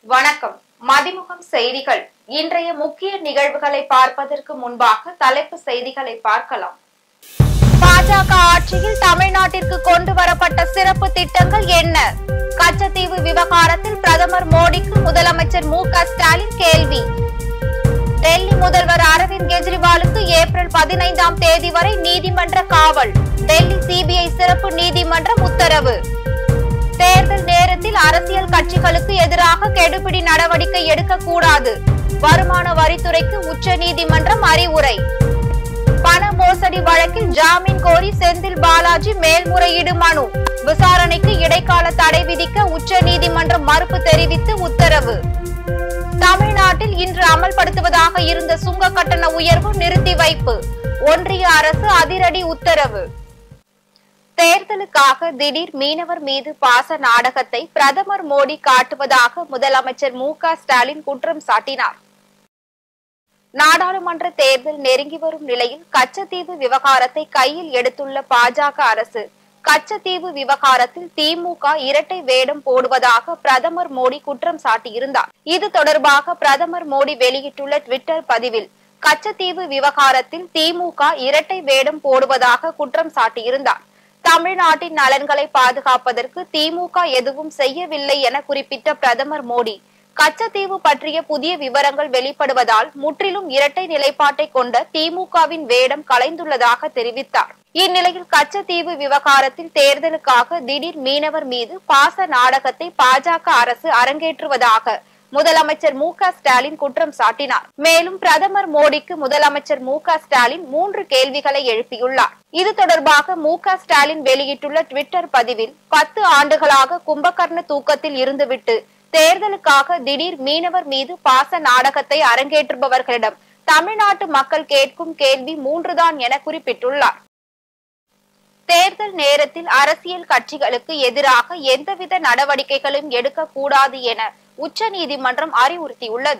வணக்கம் மதிமுகம் செய்திகள் இன்றைய முக்கிய நிகழ்வுகளை பார்ப்பதற்கு முன்பாக தலைப்பு செய்திகளை பார்க்கலாம் பாஜக ஆட்சியில் தமிழ்நாட்டிற்கு கொண்டு வரப்பட்ட சிறப்பு திட்டங்கள் என்ன கச்சத்தீவு விவகாரத்தில் பிரதமர் மோடிக்கு முதலமைச்சர் மு க ஸ்டாலின் கேள்வி டெல்லி முதல்வர் அரவிந்த் கெஜ்ரிவாலுக்கு ஏப்ரல் பதினைந்தாம் தேதி வரை நீதிமன்ற காவல் டெல்லி சிபிஐ சிறப்பு நீதிமன்றம் உத்தரவு தேர்தல் நேரத்தில் அரசியல் கட்சிகளுக்கு எதிராக கெடுபிடி நடவடிக்கை எடுக்கக்கூடாது வருமான வரித்துறைக்கு உச்ச நீதிமன்றம் அறிவுரை பண மோசடி வழக்கில் ஜாமீன் கோரி செந்தில் பாலாஜி மேல்முறையீடு மனு விசாரணைக்கு இடைக்கால தடை விதிக்க உச்ச நீதிமன்றம் மறுப்பு தெரிவித்து உத்தரவு தமிழ்நாட்டில் இன்று அமல்படுத்துவதாக இருந்த சுங்க கட்டண உயர்வு நிறுத்தி வைப்பு ஒன்றிய அரசு அதிரடி உத்தரவு தேர்தலுக்காக திடீர் மீனவர் மீது பாச நாடகத்தை பிரதமர் மோடி காட்டுவதாக முதலமைச்சர் மு க ஸ்டாலின் குற்றம் சாட்டினார் நாடாளுமன்ற தேர்தல் நெருங்கி வரும் நிலையில் கச்சத்தீவு விவகாரத்தை கையில் எடுத்துள்ள பாஜக அரசு கச்சத்தீவு விவகாரத்தில் திமுக இரட்டை வேடம் போடுவதாக பிரதமர் மோடி குற்றம் சாட்டியிருந்தார் இது தொடர்பாக பிரதமர் மோடி வெளியிட்டுள்ள ட்விட்டர் பதிவில் கச்சத்தீவு விவகாரத்தில் திமுக இரட்டை வேடம் போடுவதாக குற்றம் சாட்டியிருந்தார் தமிழ்நாட்டின் நலன்களை பாதுகாப்பதற்கு திமுக எதுவும் செய்யவில்லை என குறிப்பிட்ட பிரதமர் மோடி கச்சத்தீவு பற்றிய புதிய விவரங்கள் வெளிப்படுவதால் முற்றிலும் இரட்டை நிலைப்பாட்டை கொண்ட திமுகவின் வேடம் கலைந்துள்ளதாக தெரிவித்தார் இந்நிலையில் கச்சத்தீவு விவகாரத்தில் தேர்தலுக்காக திடீர் மீனவர் மீது பாச நாடகத்தை பாஜக அரசு அரங்கேற்றுவதாக முதலமைச்சர் மு க ஸ்டாலின் குற்றம் சாட்டினார் மேலும் பிரதமர் மோடிக்கு முதலமைச்சர் மு க ஸ்டாலின் மூன்று கேள்விகளை எழுப்பியுள்ளார் இது தொடர்பாக மு க ஸ்டாலின் வெளியிட்டுள்ள ட்விட்டர் பதிவில் பத்து ஆண்டுகளாக கும்பகர்ண தூக்கத்தில் இருந்துவிட்டு தேர்தலுக்காக திடீர் மீனவர் மீது பாச நாடகத்தை அரங்கேற்றுபவர்களிடம் தமிழ்நாட்டு மக்கள் கேட்கும் கேள்வி மூன்றுதான் என குறிப்பிட்டுள்ளார் தேர்தல் நேரத்தில் அரசியல் கட்சிகளுக்கு எதிராக எந்தவித நடவடிக்கைகளும் எடுக்கக்கூடாது என உச்சநீதிமன்றம் அறிவுறுத்தியுள்ளது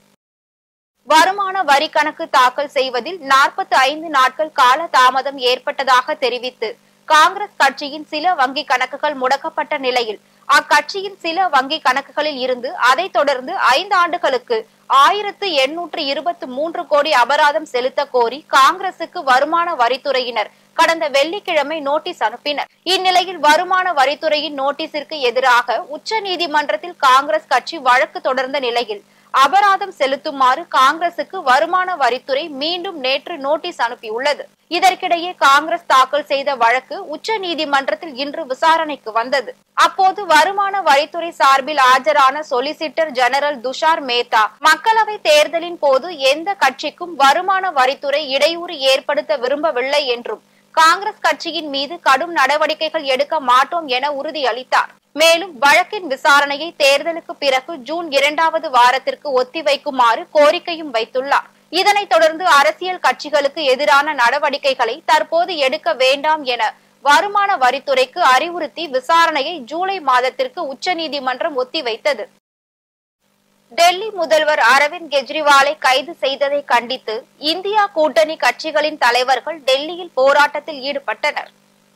வருமான வரி கணக்கு தாக்கல் செய்வதில் நாற்பத்தி ஐந்து நாட்கள் கால தாமதம் ஏற்பட்டதாக தெரிவித்து காங்கிரஸ் கட்சியின் சில வங்கி கணக்குகள் முடக்கப்பட்ட நிலையில் அக்கட்சியின் சில வங்கி கணக்குகளில் இருந்து அதைத் தொடர்ந்து ஐந்து ஆண்டுகளுக்கு ஆயிரத்து எண்ணூற்று இருபத்தி மூன்று கோடி அபராதம் செலுத்த கோரி காங்கிரசுக்கு வருமான வரித்துறையினர் கடந்த வெள்ளிக்கிழமை நோட்டீஸ் அனுப்பினர் இந்நிலையில் வருமான வரித்துறையின் நோட்டீஸிற்கு எதிராக உச்ச நீதிமன்றத்தில் காங்கிரஸ் கட்சி வழக்கு தொடர்ந்த நிலையில் அபராதம் செலுத்துமாறு காங்கிரசுக்கு வருமான வரித்துறை மீண்டும் நேற்று நோட்டீஸ் அனுப்பியுள்ளது இதற்கிடையே காங்கிரஸ் தாக்கல் செய்த வழக்கு உச்ச நீதிமன்றத்தில் இன்று விசாரணைக்கு வந்தது அப்போது வருமான வரித்துறை சார்பில் ஆஜரான சொலிசிட்டர் ஜெனரல் துஷார் மேத்தா மக்களவை தேர்தலின் போது எந்த கட்சிக்கும் வருமான வரித்துறை இடையூறு ஏற்படுத்த விரும்பவில்லை என்றும் காங்கிரஸ் கட்சியின் மீது கடும் நடவடிக்கைகள் எடுக்க மாட்டோம் என உறுதியளித்தார் மேலும் வழக்கின் விசாரணையை தேர்தலுக்கு பிறகு ஜூன் இரண்டாவது வாரத்திற்கு ஒத்திவைக்குமாறு கோரிக்கையும் வைத்துள்ளார் இதனைத் தொடர்ந்து அரசியல் கட்சிகளுக்கு எதிரான நடவடிக்கைகளை தற்போது எடுக்க வேண்டாம் என வருமான வரித்துறைக்கு அறிவுறுத்தி விசாரணையை ஜூலை மாதத்திற்கு உச்சநீதிமன்றம் ஒத்திவைத்தது டெல்லி முதல்வர் அரவிந்த் கெஜ்ரிவாலை கைது செய்ததை கண்டித்து இந்தியா கூட்டணி கட்சிகளின் தலைவர்கள் டெல்லியில் போராட்டத்தில் ஈடுபட்டனர்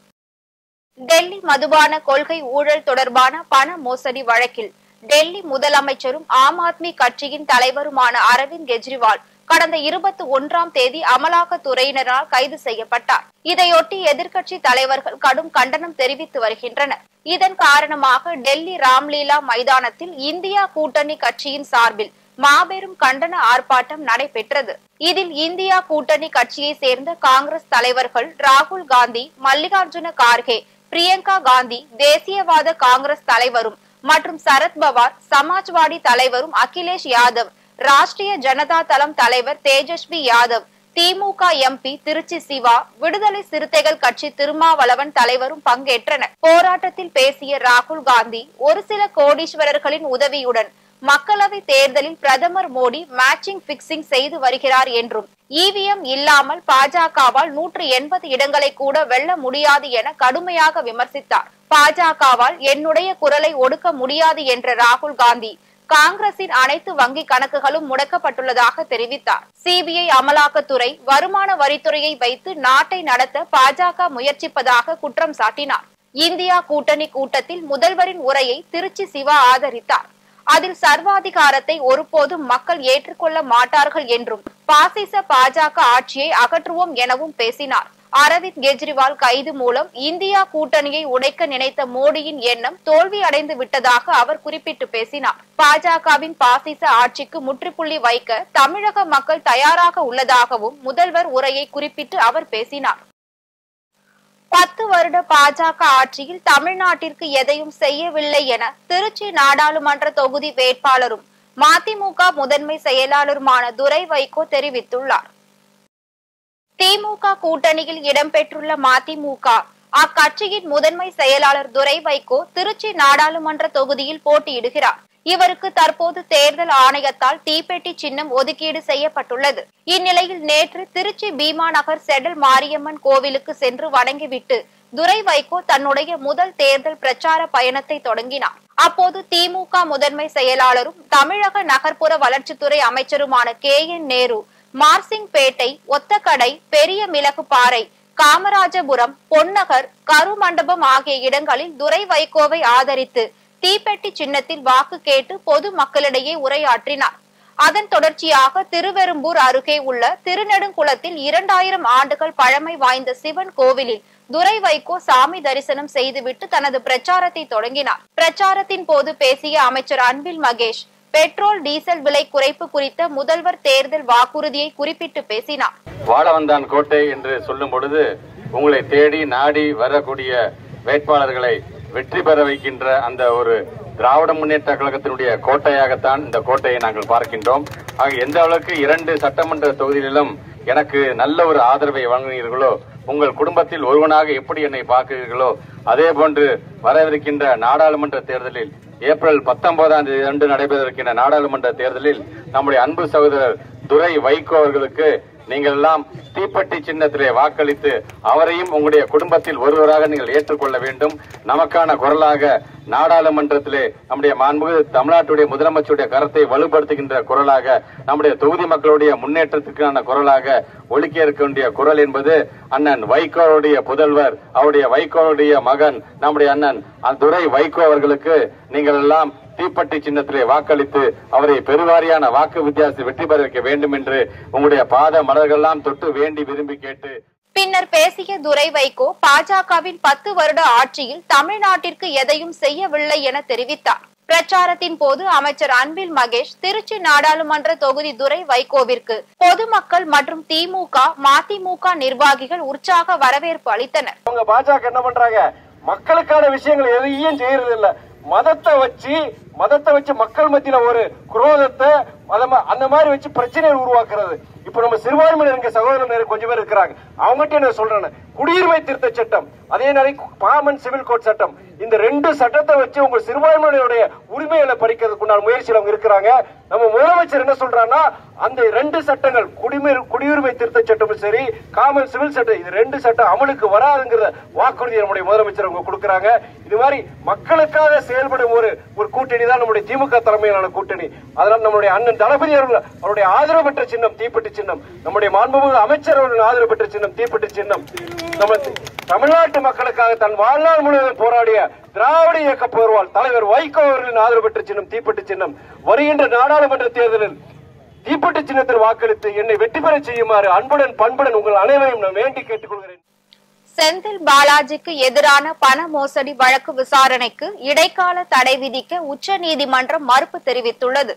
டெல்லி மதுபான கொள்கை ஊழல் தொடர்பான பண மோசடி வழக்கில் டெல்லி முதலமைச்சரும் ஆம் ஆத்மி கட்சியின் தலைவருமான அரவிந்த் கெஜ்ரிவால் கடந்த இருபத்தி ஒன்றாம் தேதி அமலாக்கத்துறையினரால் கைது செய்யப்பட்டார் இதையொட்டி எதிர்க்கட்சி தலைவர்கள் கடும் கண்டனம் தெரிவித்து வருகின்றனர் இதன் காரணமாக டெல்லி ராம்லீலா மைதானத்தில் இந்தியா கூட்டணி கட்சியின் சார்பில் மாபெரும் கண்டன ஆர்ப்பாட்டம் நடைபெற்றது இதில் இந்தியா கூட்டணி கட்சியை சேர்ந்த காங்கிரஸ் தலைவர்கள் ராகுல் காந்தி மல்லிகார்ஜுன கார்கே பிரியங்கா காந்தி தேசியவாத காங்கிரஸ் தலைவரும் மற்றும் சரத்பவார் சமாஜ்வாடி தலைவரும் அகிலேஷ் யாதவ் ராஷ்டிரிய ஜனதா தளம் தலைவர் தேஜஸ்வி யாதவ் திமுக எம்பி திருச்சி சிவா விடுதலை சிறுத்தைகள் கட்சி திருமாவளவன் தலைவரும் பங்கேற்றனர் போராட்டத்தில் பேசிய ராகுல் காந்தி ஒரு சில கோடீஸ்வரர்களின் உதவியுடன் மக்களவை தேர்தலில் பிரதமர் மோடி மேட்சிங் பிக்சிங் செய்து வருகிறார் என்றும் இவிஎம் இல்லாமல் பாஜகவால் நூற்று எண்பது இடங்களை கூட வெல்ல முடியாது என கடுமையாக விமர்சித்தார் பாஜகவால் என்னுடைய குரலை ஒடுக்க முடியாது என்ற ராகுல் காந்தி காங்கிரசின் அனைத்து வங்கி கணக்குகளும் முடக்கப்பட்டுள்ளதாக தெரிவித்தார் சிபிஐ அமலாக்கத்துறை வருமான வரித்துறையை வைத்து நாட்டை நடத்த பாஜக முயற்சிப்பதாக குற்றம் சாட்டினார் இந்தியா கூட்டணி கூட்டத்தில் முதல்வரின் உரையை திருச்சி சிவா ஆதரித்தார் அதில் சர்வாதிகாரத்தை ஒருபோதும் மக்கள் ஏற்றுக்கொள்ள மாட்டார்கள் என்றும் பாசிச பாஜக ஆட்சியை அகற்றுவோம் எனவும் பேசினார் அரவிந்த் கெஜ்ரிவால் கைது மூலம் இந்தியா கூட்டணியை உடைக்க நினைத்த மோடியின் எண்ணம் தோல்வி அடைந்து விட்டதாக அவர் குறிப்பிட்டு பேசினார் பாஜகவின் பாசிச ஆட்சிக்கு முற்றுப்புள்ளி வைக்க தமிழக மக்கள் தயாராக உள்ளதாகவும் முதல்வர் உரையை குறிப்பிட்டு அவர் பேசினார் பத்து வருட பாஜக ஆட்சியில் தமிழ்நாட்டிற்கு எதையும் செய்யவில்லை என திருச்சி நாடாளுமன்ற தொகுதி வேட்பாளரும் மதிமுக முதன்மை செயலாளருமான துரை வைகோ தெரிவித்துள்ளார் திமுக கூட்டணியில் இடம்பெற்றுள்ள மதிமுக அக்கட்சியின் முதன்மை செயலாளர் துரை வைகோ திருச்சி நாடாளுமன்ற தொகுதியில் போட்டியிடுகிறார் இவருக்கு தற்போது தேர்தல் ஆணையத்தால் தீப்பெட்டி சின்னம் ஒதுக்கீடு செய்யப்பட்டுள்ளது இந்நிலையில் நேற்று திருச்சி பீமா நகர் செடல் மாரியம்மன் கோவிலுக்கு சென்று வணங்கிவிட்டு துரை வைகோ தன்னுடைய முதல் தேர்தல் பிரச்சார பயணத்தை தொடங்கினார் அப்போது திமுக முதன்மை செயலாளரும் தமிழக நகர்ப்புற வளர்ச்சித்துறை அமைச்சருமான கே என் நேரு மார்சிங்பேட்டை ஒத்தக்கடை பெரிய மிளகு பாறை காமராஜபுரம் பொன்னகர் கருமண்டபம் ஆகிய இடங்களில் துரை வைகோவை ஆதரித்து தீப்பெட்டி சின்னத்தில் வாக்கு கேட்டு பொது மக்களிடையே உரையாற்றினார் அதன் தொடர்ச்சியாக திருவெரும்பூர் அருகே உள்ள திருநெடுங்குளத்தில் இரண்டாயிரம் ஆண்டுகள் பழமை வாய்ந்த சிவன் கோவிலில் துரை வைகோ சாமி தரிசனம் செய்துவிட்டு தனது பிரச்சாரத்தை தொடங்கினார் பிரச்சாரத்தின் போது பேசிய அமைச்சர் அன்பில் மகேஷ் பெட்ரோல் டீசல் விலை குறைப்பு குறித்த முதல்வர் தேர்தல் வாக்குறுதியை குறிப்பிட்டு பேசினார் வாழவந்தான் கோட்டை என்று சொல்லும் பொழுது உங்களை தேடி நாடி வரக்கூடிய வேட்பாளர்களை வெற்றி பெற வைக்கின்ற அந்த ஒரு திராவிட முன்னேற்ற கழகத்தினுடைய கோட்டையாகத்தான் இந்த கோட்டையை நாங்கள் பார்க்கின்றோம் ஆக எந்த அளவுக்கு இரண்டு சட்டமன்ற தொகுதிகளிலும் எனக்கு நல்ல ஒரு ஆதரவை வழங்குகிறீர்களோ உங்கள் குடும்பத்தில் ஒருவனாக எப்படி என்னை பார்க்கிறீர்களோ அதே போன்று வரவிருக்கின்ற நாடாளுமன்ற தேர்தலில் ஏப்ரல் பத்தொன்பதாம் தேதி அன்று நடைபெறவிருக்கின்ற நாடாளுமன்ற தேர்தலில் நம்முடைய அன்பு சகோதரர் துரை வைகோ அவர்களுக்கு நீங்கள் எல்லாம் தீப்பெட்டி சின்னத்திலே வாக்களித்து அவரையும் உங்களுடைய குடும்பத்தில் ஒருவராக நீங்கள் ஏற்றுக்கொள்ள வேண்டும் நமக்கான குரலாக நாடாளுமன்றத்திலே நம்முடைய மாண்புமிகு தமிழ்நாட்டுடைய முதலமைச்சருடைய கருத்தை வலுப்படுத்துகின்ற குரலாக நம்முடைய தொகுதி மக்களுடைய முன்னேற்றத்துக்கான குரலாக ஒலிக்க இருக்க வேண்டிய குரல் என்பது அண்ணன் வைகோவுடைய புதல்வர் அவருடைய வைகோவுடைய மகன் நம்முடைய அண்ணன் துரை வைகோ அவர்களுக்கு நீங்கள் எல்லாம் தீப்பெட்டி சின்னத்திலே வாக்களித்து அவரை பெருவாரியான வாக்கு வித்தியாசத்தில் வெற்றி பெற வைக்க வேண்டும் என்று உங்களுடைய பாத மலர்கள்லாம் தொட்டு வேண்டி விரும்பி கேட்டு பின்னர் பேசிய துரை வைகோ பாஜகவின் பத்து வருட ஆட்சியில் தமிழ்நாட்டிற்கு எதையும் செய்யவில்லை என தெரிவித்தார் பிரச்சாரத்தின் போது அமைச்சர் அன்பில் மகேஷ் திருச்சி நாடாளுமன்ற தொகுதி துரை வைகோவிற்கு பொதுமக்கள் மற்றும் திமுக மதிமுக நிர்வாகிகள் உற்சாக வரவேற்பு அளித்தனர் அவங்க பாஜக என்ன பண்றாங்க மக்களுக்கான விஷயங்கள் எதையும் செய்யறது இல்ல மதத்தை வச்சு மதத்தை வச்சு மக்கள் மத்தியில ஒரு குரோதத்தை மதம- அந்த மாதிரி வச்சு பிரச்சனையை உருவாக்குறது இப்ப நம்ம சிறுபான்மையினர் இங்க சகோதரர் கொஞ்சம் பேர் இருக்கிறாங்க அவங்ககிட்ட என்ன சொல்றேன் குடியுரிமை திருத்த சட்டம் அதே மாதிரி பாமன் சிவில் கோட் சட்டம் இந்த ரெண்டு சட்டத்தை வச்சு உங்க சிறுபான்மையினருடைய உரிமைகளை பறிக்கிறதுக்கு உண்டான முயற்சியில் அவங்க இருக்கிறாங்க நம்ம முதலமைச்சர் என்ன சொல்றாங்கன்னா அந்த ரெண்டு சட்டங்கள் குடிமை குடியுரிமை திருத்த சட்டமும் சரி காமன் சிவில் சட்டம் இது ரெண்டு சட்டம் அமலுக்கு வராதுங்கிற வாக்குறுதி நம்முடைய முதலமைச்சர் அவங்க கொடுக்கறாங்க இது மாதிரி மக்களுக்காக செயல்படும் ஒரு ஒரு கூட்டணி தான் நம்முடைய திமுக தலைமையிலான கூட்டணி அதனால நம்முடைய அண்ணன் தளபதி அவர்கள் அவருடைய ஆதரவு பெற்ற சின்னம் தீப்பெட்டி சின்னம் நம்முடைய மாண்புமிகு அமைச்சர் அவர்கள் ஆதரவு பெற்ற சின்னம் தீப்பெட்டி சின்னம் நம்ம தமிழ்நாட்டு மக்களுக்காக தன் வாழ்நாள் முழுவதும் போராடிய திராவிட இயக்க போர்வால் தலைவர் வைகோ அவர்களின் ஆதரவு பெற்ற சின்னம் தீப்பெட்டி சின்னம் வருகின்ற நாடாளுமன்ற தேர்தலில் தீப்பெட்டி சின்னத்தில் வாக்களித்து என்னை வெற்றி பெற செய்யுமாறு அன்புடன் பண்புடன் உங்கள் அனைவரையும் நான் வேண்டி கேட்டுக்கொள்கிறேன் செந்தில் பாலாஜிக்கு எதிரான பண மோசடி வழக்கு விசாரணைக்கு இடைக்கால தடை விதிக்க உச்சநீதிமன்றம் மறுப்பு தெரிவித்துள்ளது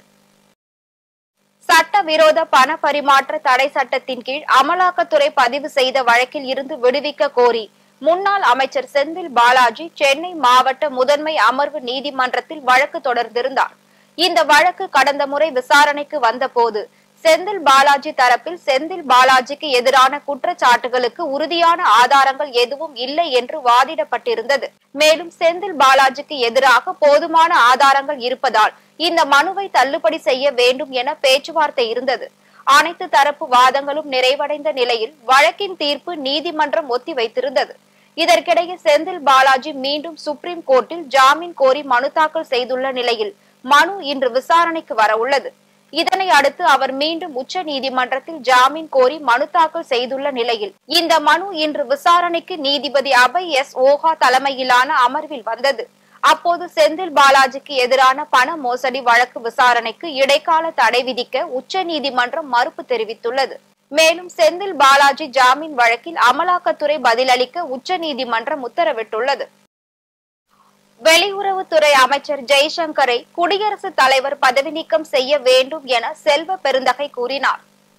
சட்டவிரோத பண பரிமாற்ற தடை சட்டத்தின் கீழ் அமலாக்கத்துறை பதிவு செய்த வழக்கில் இருந்து விடுவிக்க கோரி முன்னாள் அமைச்சர் செந்தில் பாலாஜி சென்னை மாவட்ட முதன்மை அமர்வு நீதிமன்றத்தில் வழக்கு தொடர்ந்திருந்தார் இந்த வழக்கு கடந்த முறை விசாரணைக்கு வந்தபோது செந்தில் பாலாஜி தரப்பில் செந்தில் பாலாஜிக்கு எதிரான குற்றச்சாட்டுகளுக்கு உறுதியான ஆதாரங்கள் எதுவும் இல்லை என்று வாதிடப்பட்டிருந்தது மேலும் செந்தில் பாலாஜிக்கு எதிராக போதுமான ஆதாரங்கள் இருப்பதால் இந்த மனுவை தள்ளுபடி செய்ய வேண்டும் என பேச்சுவார்த்தை இருந்தது அனைத்து தரப்பு வாதங்களும் நிறைவடைந்த நிலையில் வழக்கின் தீர்ப்பு நீதிமன்றம் ஒத்தி வைத்திருந்தது இதற்கிடையே செந்தில் பாலாஜி மீண்டும் சுப்ரீம் கோர்ட்டில் ஜாமீன் கோரி மனு தாக்கல் செய்துள்ள நிலையில் மனு இன்று விசாரணைக்கு வர உள்ளது இதனை அடுத்து அவர் மீண்டும் உச்ச நீதிமன்றத்தில் ஜாமீன் கோரி மனு தாக்கல் செய்துள்ள நிலையில் இந்த மனு இன்று விசாரணைக்கு நீதிபதி அபய் எஸ் ஓஹா தலைமையிலான அமர்வில் வந்தது அப்போது செந்தில் பாலாஜிக்கு எதிரான பண மோசடி வழக்கு விசாரணைக்கு இடைக்கால தடை விதிக்க உச்சநீதிமன்றம் மறுப்பு தெரிவித்துள்ளது மேலும் செந்தில் பாலாஜி ஜாமீன் வழக்கில் அமலாக்கத்துறை பதிலளிக்க உச்சநீதிமன்றம் உத்தரவிட்டுள்ளது வெளியுறவுத்துறை அமைச்சர் ஜெய்சங்கரை குடியரசுத் தலைவர் பதவி நீக்கம் செய்ய வேண்டும் என செல்வ பெருந்தகை கூறினார்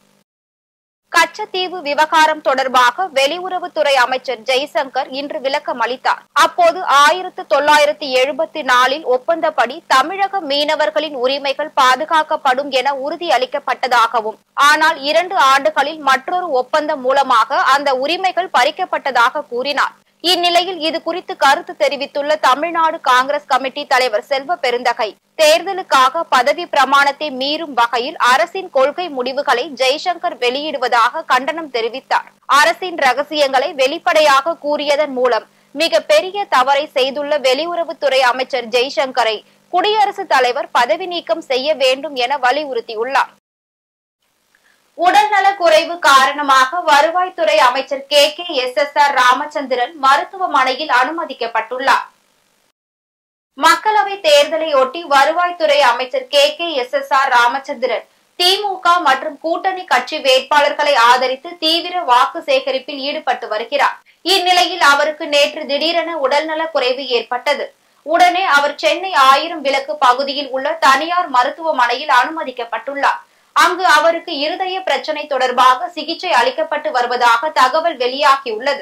கச்சத்தீவு விவகாரம் தொடர்பாக வெளியுறவுத்துறை அமைச்சர் ஜெய்சங்கர் இன்று விளக்கம் அளித்தார் அப்போது ஆயிரத்து தொள்ளாயிரத்தி எழுபத்தி நாலில் ஒப்பந்தப்படி தமிழக மீனவர்களின் உரிமைகள் பாதுகாக்கப்படும் என உறுதி அளிக்கப்பட்டதாகவும் ஆனால் இரண்டு ஆண்டுகளில் மற்றொரு ஒப்பந்தம் மூலமாக அந்த உரிமைகள் பறிக்கப்பட்டதாக கூறினார் இந்நிலையில் இது குறித்து கருத்து தெரிவித்துள்ள தமிழ்நாடு காங்கிரஸ் கமிட்டி தலைவர் செல்வ பெருந்தகை தேர்தலுக்காக பதவி பிரமாணத்தை மீறும் வகையில் அரசின் கொள்கை முடிவுகளை ஜெய்சங்கர் வெளியிடுவதாக கண்டனம் தெரிவித்தார் அரசின் ரகசியங்களை வெளிப்படையாக கூறியதன் மூலம் மிக பெரிய தவறை செய்துள்ள வெளியுறவுத்துறை அமைச்சர் ஜெய்சங்கரை குடியரசுத் தலைவர் பதவி நீக்கம் செய்ய வேண்டும் என வலியுறுத்தியுள்ளார் உடல்நல குறைவு காரணமாக வருவாய்த்துறை அமைச்சர் K K S S R Ramachandran மருத்துவமனையில் அனுமதிக்கப்பட்டுள்ளார் மக்களவை தேர்தலை ஒட்டி வருவாய்த்துறை அமைச்சர் K K S S R Ramachandran DMK மற்றும் கூட்டணி கட்சி வேட்பாளர்களை ஆதரித்து தீவிர வாக்கு சேகரிப்பில் ஈடுபட்டு வருகிறார் இந்நிலையில் அவருக்கு நேற்று திடீரென உடல்நல குறைவு ஏற்பட்டது உடனே அவர் சென்னை ஆயிரம் விளக்கு பகுதியில் உள்ள தனியார் மருத்துவமனையில் அனுமதிக்கப்பட்டுள்ளார் அங்கு அவருக்கு இருதய பிரச்சனை தொடர்பாக சிகிச்சை அளிக்கப்பட்டு வருவதாக தகவல் வெளியாகியுள்ளது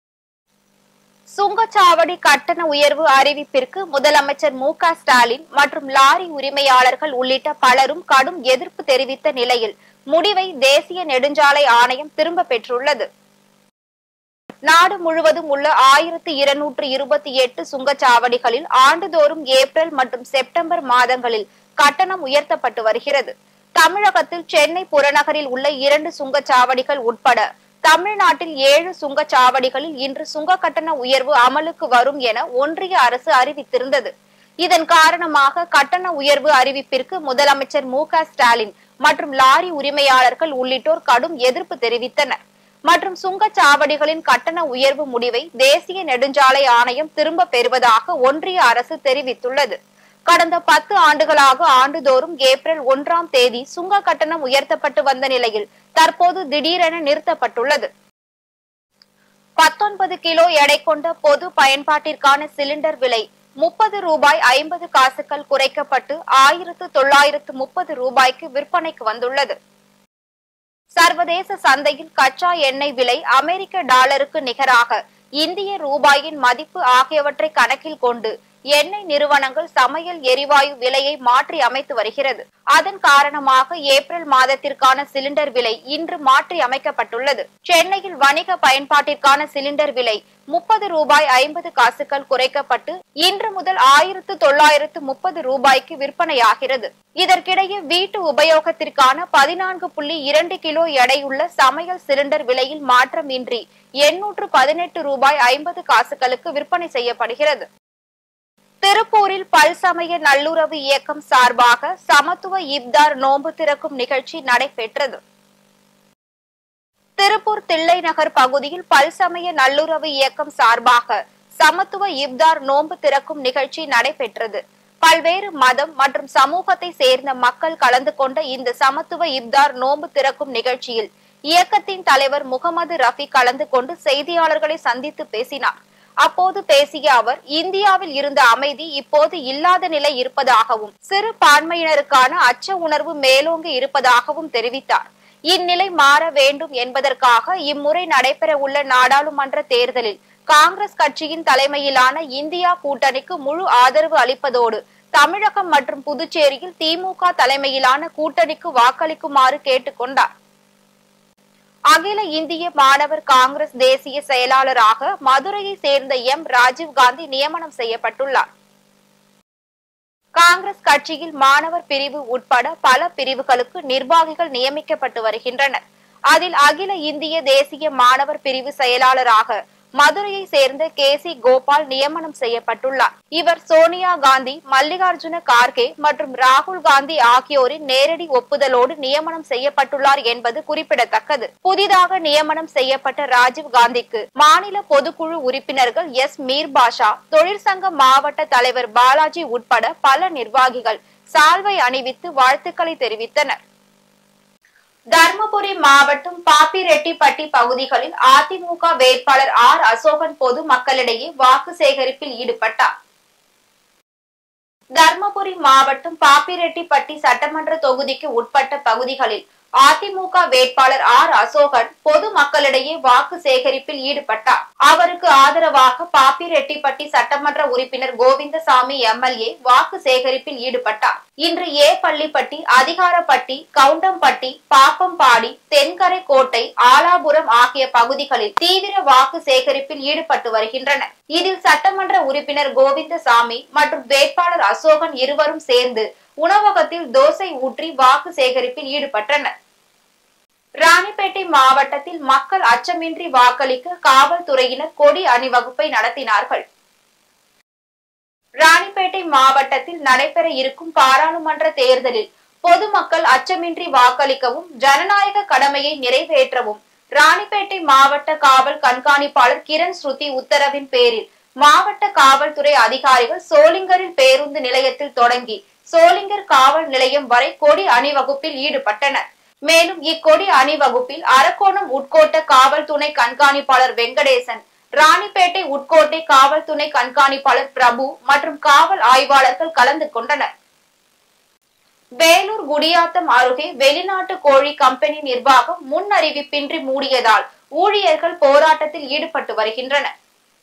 சுங்கச்சாவடி கட்டண உயர்வு அறிவிப்பிற்கு முதலமைச்சர் மு க ஸ்டாலின் மற்றும் லாரி உரிமையாளர்கள் உள்ளிட்ட பலரும் கடும் எதிர்ப்பு தெரிவித்த நிலையில் முடிவை தேசிய நெடுஞ்சாலை ஆணையம் திரும்ப பெற்றுள்ளது நாடு முழுவதும் உள்ள ஆயிரத்தி இருநூற்று இருபத்தி எட்டு சுங்கச்சாவடிகளில் ஆண்டுதோறும் ஏப்ரல் மற்றும் செப்டம்பர் மாதங்களில் கட்டணம் உயர்த்தப்பட்டு வருகிறது தமிழகத்தில் சென்னை புறநகரில் உள்ள இரண்டு சுங்கச்சாவடிகள் உட்பட தமிழ்நாட்டில் ஏழு சுங்கச்சாவடிகளில் இன்று சுங்க கட்டண உயர்வு அமலுக்கு வரும் என ஒன்றிய அரசு அறிவித்திருந்தது இதன் காரணமாக கட்டண உயர்வு அறிவிப்பிற்கு முதலமைச்சர் மு க ஸ்டாலின் மற்றும் லாரி உரிமையாளர்கள் உள்ளிட்டோர் கடும் எதிர்ப்பு தெரிவித்தனர் மற்றும் சுங்கச்சாவடிகளின் கட்டண உயர்வு முடிவை தேசிய நெடுஞ்சாலை ஆணையம் திரும்ப பெறுவதாக ஒன்றிய அரசு தெரிவித்துள்ளது கடந்த பத்து ஆண்டுகளாக ஆண்டுதோறும் ஏப்ரல் ஒன்றாம் தேதி சுங்க கட்டணம் உயர்த்தப்பட்டு வந்த நிலையில் தற்போது திடீரென நிறுத்தப்பட்டுள்ளது பத்தொன்பது கிலோ எடை கொண்ட பொது பயன்பாட்டிற்கான சிலிண்டர் விலை முப்பது ரூபாய் ஐம்பது காசுகள் குறைக்கப்பட்டு ஆயிரத்து தொள்ளாயிரத்து முப்பது ரூபாய்க்கு விற்பனைக்கு வந்துள்ளது சர்வதேச சந்தையில் கச்சா எண்ணெய் விலை அமெரிக்க டாலருக்கு நிகராக இந்திய ரூபாயின் மதிப்பு ஆகியவற்றை கணக்கில் கொண்டு எண்ணெய் நிறுவனங்கள் சமையல் எரிவாயு விலையை மாற்றி அமைத்து வருகிறது அதன் காரணமாக ஏப்ரல் மாதத்திற்கான சிலிண்டர் விலை இன்று மாற்றி அமைக்கப்பட்டுள்ளது சென்னையில் வணிக பயன்பாட்டிற்கான சிலிண்டர் விலை முப்பது ரூபாய் ஐம்பது காசுகள் குறைக்கப்பட்டு இன்று முதல் ஆயிரத்து தொள்ளாயிரத்து முப்பது ரூபாய்க்கு விற்பனையாகிறது இதற்கிடையே வீட்டு உபயோகத்திற்கான பதினான்கு புள்ளி இரண்டு கிலோ எடையுள்ள சமையல் சிலிண்டர் விலையில் மாற்றமின்றி எண்ணூற்று பதினெட்டு ரூபாய் ஐம்பது காசுகளுக்கு விற்பனை செய்யப்படுகிறது திருப்பூரில் பல்சமய நல்லுறவு இயக்கம் சார்பாக சமத்துவ இப்தார் நோன்பு திறக்கும் நிகழ்ச்சி நடைபெற்றது திருப்பூர் தில்லை நகர் பகுதியில் பல்சமய நல்லுறவு இயக்கம் சார்பாக சமத்துவ இப்தார் நோன்பு திறக்கும் நிகழ்ச்சி நடைபெற்றது பல்வேறு மதம் மற்றும் சமூகத்தை சேர்ந்த மக்கள் கலந்து கொண்ட இந்த சமத்துவ இப்தார் நோன்பு திறக்கும் நிகழ்ச்சியில் இயக்கத்தின் தலைவர் முகமது ரஃபி கலந்து கொண்டு செய்தியாளர்களை சந்தித்து பேசினார் அப்போது பேசிய அவர் இந்தியாவில் இருந்த அமைதி இப்போது இல்லாத நிலை இருப்பதாகவும் சிறுபான்மையினருக்கான அச்ச உணர்வு மேலோங்கி இருப்பதாகவும் தெரிவித்தார் இந்நிலை மாற வேண்டும் என்பதற்காக இம்முறை நடைபெற உள்ள நாடாளுமன்ற தேர்தலில் காங்கிரஸ் கட்சியின் தலைமையிலான இந்தியா கூட்டணிக்கு முழு ஆதரவு அளிப்பதோடு தமிழகம் மற்றும் புதுச்சேரியில் திமுக தலைமையிலான கூட்டணிக்கு வாக்களிக்குமாறு கேட்டுக்கொண்டார் அகில இந்திய மாணவர் காங்கிரஸ் தேசிய செயலாளராக மதுரையை சேர்ந்த எம் ராஜீவ்காந்தி நியமனம் செய்யப்பட்டுள்ளார் காங்கிரஸ் கட்சியில் மாணவர் பிரிவு உட்பட பல பிரிவுகளுக்கு நிர்வாகிகள் நியமிக்கப்பட்டு வருகின்றனர் அதில் அகில இந்திய தேசிய மாணவர் பிரிவு செயலாளராக மதுரையை சேர்ந்த கே சி கோபால் நியமனம் செய்யப்பட்டுள்ளார் இவர் சோனியா காந்தி மல்லிகார்ஜுன கார்கே மற்றும் ராகுல் காந்தி ஆகியோரின் நேரடி ஒப்புதலோடு நியமனம் செய்யப்பட்டுள்ளார் என்பது குறிப்பிடத்தக்கது புதிதாக நியமனம் செய்யப்பட்ட ராஜீவ் காந்திக்கு மாநில பொதுக்குழு உறுப்பினர்கள் எஸ் மீர் பாஷா தொழிற்சங்க மாவட்ட தலைவர் பாலாஜி உட்பட பல நிர்வாகிகள் சால்வை அணிவித்து வாழ்த்துக்களை தெரிவித்தனர் தர்மபுரி மாவட்டம் பாப்பிரெட்டிப்பட்டி பகுதிகளில் அதிமுக வேட்பாளர் ஆர் அசோகன் பொது மக்களிடையே வாக்கு சேகரிப்பில் ஈடுபட்டார் தர்மபுரி மாவட்டம் பாப்பிரெட்டிப்பட்டி சட்டமன்ற தொகுதிக்கு உட்பட்ட பகுதிகளில் அதிமுக வேட்பாளர் ஆர் அசோகன் பொது மக்களிடையே வாக்கு சேகரிப்பில் ஈடுபட்டார் அவருக்கு ஆதரவாக பாப்பிரெட்டிப்பட்டி சட்டமன்ற உறுப்பினர் கோவிந்தசாமி எம்எல்ஏ வாக்கு சேகரிப்பில் ஈடுபட்டார் இன்று ஏ பள்ளிப்பட்டி அதிகாரப்பட்டி கவுண்டம்பட்டி பாப்பம்பாடி தென்கரை கோட்டை ஆலாபுரம் ஆகிய பகுதிகளில் தீவிர வாக்கு சேகரிப்பில் ஈடுபட்டு வருகின்றனர் இதில் சட்டமன்ற உறுப்பினர் கோவிந்தசாமி மற்றும் வேட்பாளர் அசோகன் இருவரும் சேர்ந்து உணவகத்தில் தோசை ஊற்றி வாக்கு சேகரிப்பில் ஈடுபட்டனர் ராணிப்பேட்டை மாவட்டத்தில் மக்கள் அச்சமின்றி வாக்களிக்க காவல்துறையினர் கொடி அணிவகுப்பை நடத்தினார்கள் ராணிப்பேட்டை மாவட்டத்தில் நடைபெற இருக்கும் பாராளுமன்ற தேர்தலில் பொதுமக்கள் அச்சமின்றி வாக்களிக்கவும் ஜனநாயக கடமையை நிறைவேற்றவும் ராணிப்பேட்டை மாவட்ட காவல் கண்காணிப்பாளர் கிரண் ஸ்ருதி உத்தரவின் பேரில் மாவட்ட காவல்துறை அதிகாரிகள் சோளிங்கரில் பேருந்து நிலையத்தில் தொடங்கி சோளிங்கர் காவல் நிலையம் வரை கொடி அணிவகுப்பில் ஈடுபட்டனர் மேலும் இக்கொடி அணிவகுப்பில் அரக்கோணம் உட்கோட்ட காவல் துணை கண்காணிப்பாளர் வெங்கடேசன் ராணிப்பேட்டை உட்கோட்டை காவல் துணை கண்காணிப்பாளர் பிரபு மற்றும் காவல் ஆய்வாளர்கள் கலந்து கொண்டனர் வேலூர் குடியாத்தம் அருகே வெளிநாட்டு கோழி கம்பெனி நிர்வாகம் முன் அறிவிப்பின்றி மூடியதால் ஊழியர்கள் போராட்டத்தில் ஈடுபட்டு வருகின்றனர்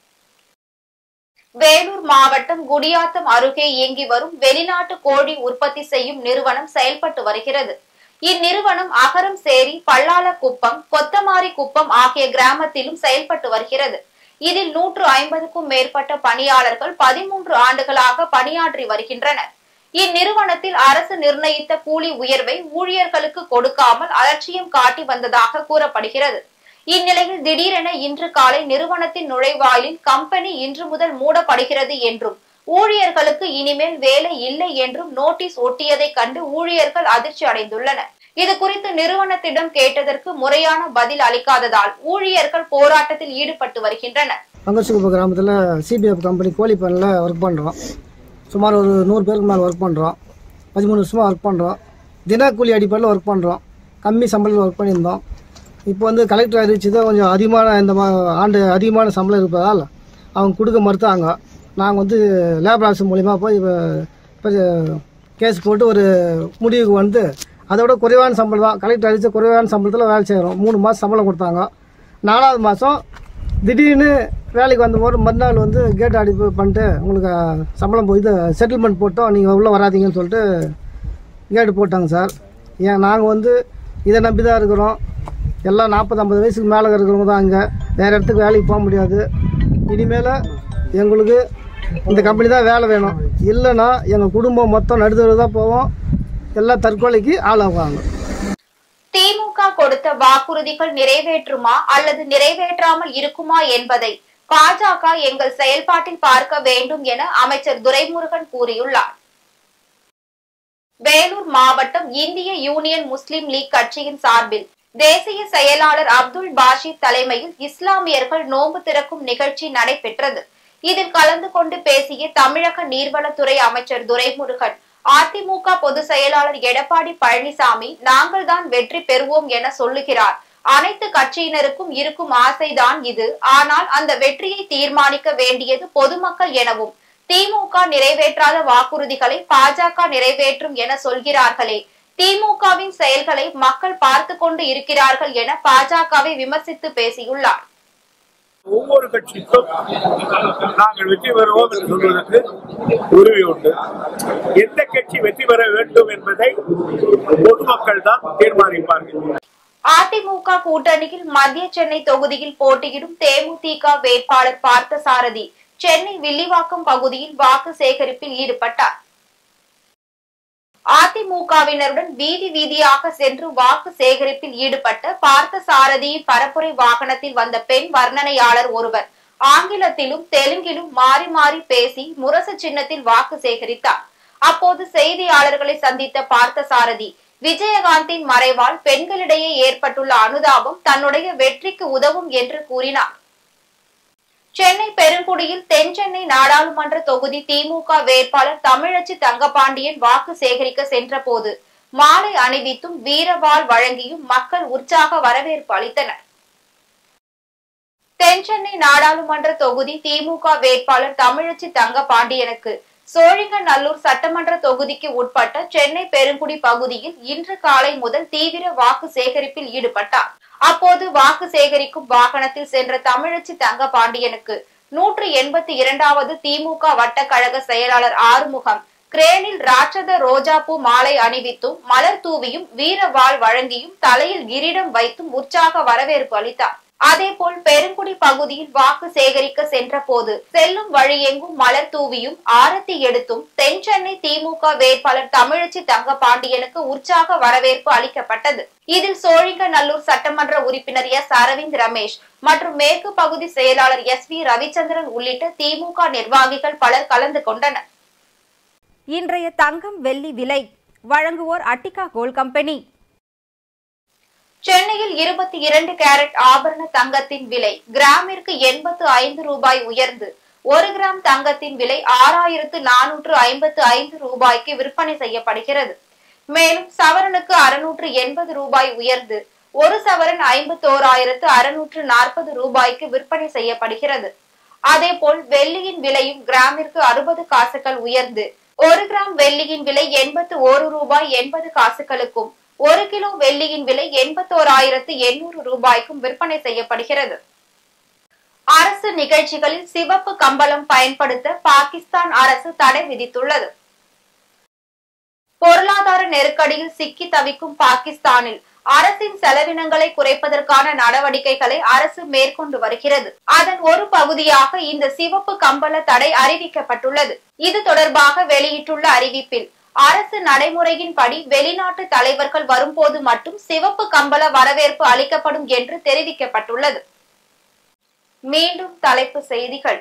வேலூர் மாவட்டம் குடியாத்தம் அருகே இயங்கி வரும் வெளிநாட்டு கோழி உற்பத்தி செய்யும் நிறுவனம் செயல்பட்டு வருகிறது இந்நிறுவனம் அகரம் சேரி பல்லாளக்குப்பம் கொத்தமாரி குப்பம் ஆகிய கிராமத்திலும் செயல்பட்டு வருகிறது இதில் நூற்று ஐம்பதுக்கும் மேற்பட்ட பணியாளர்கள் பதிமூன்று ஆண்டுகளாக பணியாற்றி வருகின்றனர் இந்நிறுவனத்தில் அரசு நிர்ணயித்த கூலி உயர்வை ஊழியர்களுக்கு கொடுக்காமல் அலட்சியம் காட்டி வந்ததாக கூறப்படுகிறது இந்நிலையில் திடீரென இன்று காலை நிறுவனத்தின் நுழைவாயிலில் கம்பெனி இன்று முதல் மூடப்படுகிறது என்றும் ஊழியர்களுக்கு இனிமேல் வேலை இல்லை என்றும் நோட்டீஸ் ஒட்டியதை கண்டு ஊழியர்கள் அதிர்ச்சி அடைந்துள்ளனர் இது குறித்து நிறுவனத்திடம் கேட்டதற்கு முறையான பதில் அளிக்காததால் ஊழியர்கள் போராட்டத்தில் ஈடுபட்டு வருகின்றனர் பங்கசுகுப்ப கிராமத்தில் சிபிஎஃப் கம்பெனி கோழி பண்ணல ஒர்க் பண்ணுறோம் சுமார் ஒரு நூறு பேருக்கு மேலே ஒர்க் பண்ணுறோம் பதிமூணு வருஷமாக ஒர்க் பண்ணுறோம் தினக்கூலி அடிப்படையில் ஒர்க் பண்ணுறோம் கம்மி சம்பளத்தில் ஒர்க் பண்ணியிருந்தோம் இப்போ வந்து கலெக்டர் அறிவிச்சது கொஞ்சம் அதிகமான இந்த மா- ஆண்டு அதிகமான சம்பளம் இருப்பதால் அவங்க கொடுக்க மறுத்தாங்க நாங்கள் வந்து லேபர் ஆஃபீஸ் மூலிமா போய் இப்போ கேஸ் போட்டு ஒரு முடிவுக்கு வந்து அதோட குறைவான சம்பளம் தான் கலெக்டர் அடித்த குறைவான சம்பளத்தில் வேலை செய்கிறோம் மூணு மாதம் சம்பளம் கொடுத்தாங்க நாலாவது மாதம் திடீர்னு வேலைக்கு வந்தபோது மறுநாள் வந்து கேட் அடிப்பு பண்ணிட்டு உங்களுக்கு சம்பளம் போய் இது செட்டில்மெண்ட் போட்டோம் நீங்கள் உள்ளே வராதீங்கன்னு சொல்லிட்டு கேட்டு போட்டாங்க சார் ஏன் நாங்கள் வந்து இதை நம்பி தான் இருக்கிறோம் எல்லாம் நாற்பது ஐம்பது வயசுக்கு மேலே இருக்கிறவங்க தான் அங்கே வேறு இடத்துக்கு வேலைக்கு போக முடியாது இனிமேல் எங்களுக்கு இந்த கம்பெனி தான் வேலை வேணும் இல்லைன்னா எங்கள் குடும்பம் மொத்தம் நடுத்தர தான் போவோம் எல்லாம் தற்கொலைக்கு ஆளாகுவாங்க திமுக கொடுத்த வாக்குறுதிகள் நிறைவேற்றுமா அல்லது நிறைவேற்றாமல் இருக்குமா என்பதை பாஜக எங்கள் செயல்பாட்டில் பார்க்க வேண்டும் என அமைச்சர் துரைமுருகன் கூறியுள்ளார் வேலூர் மாவட்டம் இந்திய யூனியன் முஸ்லிம் லீக் கட்சியின் சார்பில் தேசிய செயலாளர் அப்துல் பாஷித் தலைமையில் இஸ்லாமியர்கள் நோன்பு திறக்கும் நிகழ்ச்சி நடைபெற்றது இதில் கலந்து கொண்டு பேசிய தமிழக நீர்வளத்துறை அமைச்சர் துரைமுருகன் அதிமுக பொதுச் செயலாளர் எடப்பாடி பழனிசாமி நாங்கள் தான் வெற்றி பெறுவோம் என சொல்லுகிறார் அனைத்து கட்சியினருக்கும் இருக்கும் ஆசைதான் இது ஆனால் அந்த வெற்றியை தீர்மானிக்க வேண்டியது பொதுமக்கள் எனவும் திமுக நிறைவேற்றாத வாக்குறுதிகளை பாஜக நிறைவேற்றும் என சொல்கிறார்களே திமுகவின் செயல்களை மக்கள் பார்த்து கொண்டு இருக்கிறார்கள் என பாஜகவை விமர்சித்து பேசியுள்ளார் ஒவ்வொரு கட்சிக்கும் நாங்கள் வெற்றி பெறுவோம் என்று சொல்வதற்கு உரிமை உண்டு எந்த கட்சி வெற்றி பெற வேண்டும் என்பதை பொதுமக்கள் தான் தீர்மானிப்பார்கள் அதிமுக கூட்டணியில் மத்திய சென்னை தொகுதியில் போட்டியிடும் தேமுதிக வேட்பாளர் பார்த்தசாரதி சென்னை வில்லிவாக்கம் பகுதியில் வாக்கு சேகரிப்பில் ஈடுபட்டார் அதிமுகவினருடன் வீதி வீதியாக சென்று வாக்கு சேகரிப்பில் ஈடுபட்ட பார்த்த சாரதியின் பரப்புரை வாகனத்தில் வந்த பெண் வர்ணனையாளர் ஒருவர் ஆங்கிலத்திலும் தெலுங்கிலும் மாறி மாறி பேசி முரசு சின்னத்தில் வாக்கு சேகரித்தார் அப்போது செய்தியாளர்களை சந்தித்த பார்த்த சாரதி விஜயகாந்தின் மறைவால் பெண்களிடையே ஏற்பட்டுள்ள அனுதாபம் தன்னுடைய வெற்றிக்கு உதவும் என்று கூறினார் சென்னை பெருங்குடியில் தென்சென்னை நாடாளுமன்ற தொகுதி திமுக வேட்பாளர் தமிழச்சி தங்கபாண்டியன் வாக்கு சேகரிக்க சென்றபோது மாலை அணிவித்தும் வீரவாள் வழங்கியும் மக்கள் உற்சாக வரவேற்பு அளித்தனர் தென்சென்னை நாடாளுமன்ற தொகுதி திமுக வேட்பாளர் தமிழச்சி தங்கபாண்டியனுக்கு சோழிங்கநல்லூர் சட்டமன்ற தொகுதிக்கு உட்பட்ட சென்னை பெருங்குடி பகுதியில் இன்று காலை முதல் தீவிர வாக்கு சேகரிப்பில் ஈடுபட்டார் அப்போது வாக்கு சேகரிக்கும் வாகனத்தில் சென்ற தமிழச்சி தங்கபாண்டியனுக்கு நூற்று எண்பத்தி இரண்டாவது திமுக வட்டக்கழக செயலாளர் ஆறுமுகம் கிரேனில் ராட்சத ரோஜாப்பூ மாலை அணிவித்தும் மலர் தூவியும் வீரவாள் வழங்கியும் தலையில் கிரீடம் வைத்தும் உற்சாக வரவேற்பு அளித்தார் அதேபோல் பெருங்குடி பகுதியில் வாக்கு சேகரிக்க சென்ற போது செல்லும் வழியெங்கும் மலர் தூவியும் ஆரத்தி எடுத்தும் தென் சென்னை திமுக வேட்பாளர் தமிழச்சி தங்கபாண்டியனுக்கு உற்சாக வரவேற்பு அளிக்கப்பட்டது இதில் சோழிங்கநல்லூர் சட்டமன்ற உறுப்பினர் எஸ் அரவிந்த் ரமேஷ் மற்றும் மேற்கு பகுதி செயலாளர் எஸ் வி ரவிச்சந்திரன் உள்ளிட்ட திமுக நிர்வாகிகள் பலர் கலந்து கொண்டனர் இன்றைய தங்கம் வெள்ளி விலை வழங்குவோர் அட்டிகா கோல்ட் கம்பெனி சென்னையில் இருபத்தி இரண்டு கேரட் ஆபரண தங்கத்தின் விலை கிராமிற்கு எண்பத்து ஐந்து ரூபாய் உயர்ந்து ஒரு கிராம் தங்கத்தின் விலை ஆறாயிரத்து நானூற்று ஐம்பத்து ஐந்து ரூபாய்க்கு விற்பனை செய்யப்படுகிறது மேலும் சவரனுக்கு அறுநூற்று எண்பது ரூபாய் உயர்ந்து ஒரு சவரன் ஐம்பத்தோராயிரத்து அறுநூற்று நாற்பது ரூபாய்க்கு விற்பனை செய்யப்படுகிறது அதேபோல் வெள்ளியின் விலையும் கிராமிற்கு அறுபது காசுகள் உயர்ந்து ஒரு கிராம் வெள்ளியின் விலை எண்பத்து ஒரு ரூபாய் எண்பது காசுகளுக்கும் ஒரு கிலோ வெள்ளியின் விலை எண்பத்தோராயிரத்து எண்ணூறு ரூபாய்க்கும் விற்பனை செய்யப்படுகிறது அரசு நிகழ்ச்சிகளில் சிவப்பு கம்பளம் பயன்படுத்த பாகிஸ்தான் அரசு தடை விதித்துள்ளது பொருளாதார நெருக்கடியில் சிக்கி தவிக்கும் பாகிஸ்தானில் அரசின் செலவினங்களை குறைப்பதற்கான நடவடிக்கைகளை அரசு மேற்கொண்டு வருகிறது அதன் ஒரு பகுதியாக இந்த சிவப்பு கம்பள தடை அறிவிக்கப்பட்டுள்ளது இது தொடர்பாக வெளியிட்டுள்ள அறிவிப்பில் அரசு நடைமுறையின்படி வெளிநாட்டு தலைவர்கள் வரும்போது மட்டும் சிவப்பு கம்பள வரவேற்பு அளிக்கப்படும் என்று தெரிவிக்கப்பட்டுள்ளது மீண்டும் தலைப்பு செய்திகள்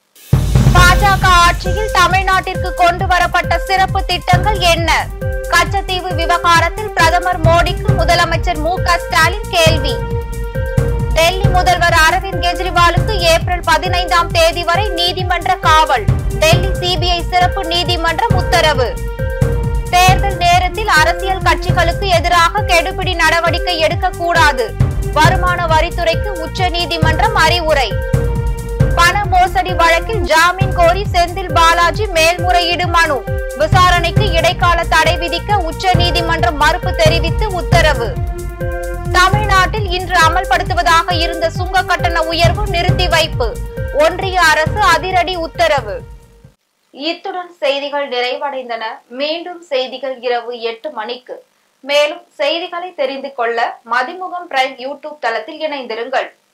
பாஜக ஆட்சியில் தமிழ்நாட்டிற்கு கொண்டு வரப்பட்ட சிறப்பு திட்டங்கள் என்ன கச்சத்தீவு விவகாரத்தில் பிரதமர் மோடிக்கு முதலமைச்சர் மு க ஸ்டாலின் கேள்வி டெல்லி முதல்வர் அரவிந்த் கெஜ்ரிவாலுக்கு ஏப்ரல் பதினைந்தாம் தேதி வரை நீதிமன்ற காவல் டெல்லி சிபிஐ சிறப்பு நீதிமன்றம் உத்தரவு தேர்தல் நேரத்தில் அரசியல் கட்சிகளுக்கு எதிராக கெடுபிடி நடவடிக்கை எடுக்கக்கூடாது வருமான வரித்துறைக்கு உச்ச நீதிமன்றம் அறிவுரை பண மோசடி வழக்கில் ஜாமீன் கோரி செந்தில் பாலாஜி மேல்முறையீடு மனு விசாரணைக்கு இடைக்கால தடை விதிக்க உச்ச நீதிமன்றம் மறுப்பு தெரிவித்து உத்தரவு தமிழ்நாட்டில் இன்று அமல்படுத்துவதாக இருந்த சுங்க கட்டண உயர்வு நிறுத்தி வைப்பு ஒன்றிய அரசு அதிரடி உத்தரவு இத்துடன் செய்திகள் நிறைவடைந்தன மீண்டும் செய்திகள் இரவு எட்டு மணிக்கு மேலும் செய்திகளை தெரிந்து கொள்ள மதிமுகம் பிரைம் யூடியூப் தளத்தில் இணைந்திருங்கள்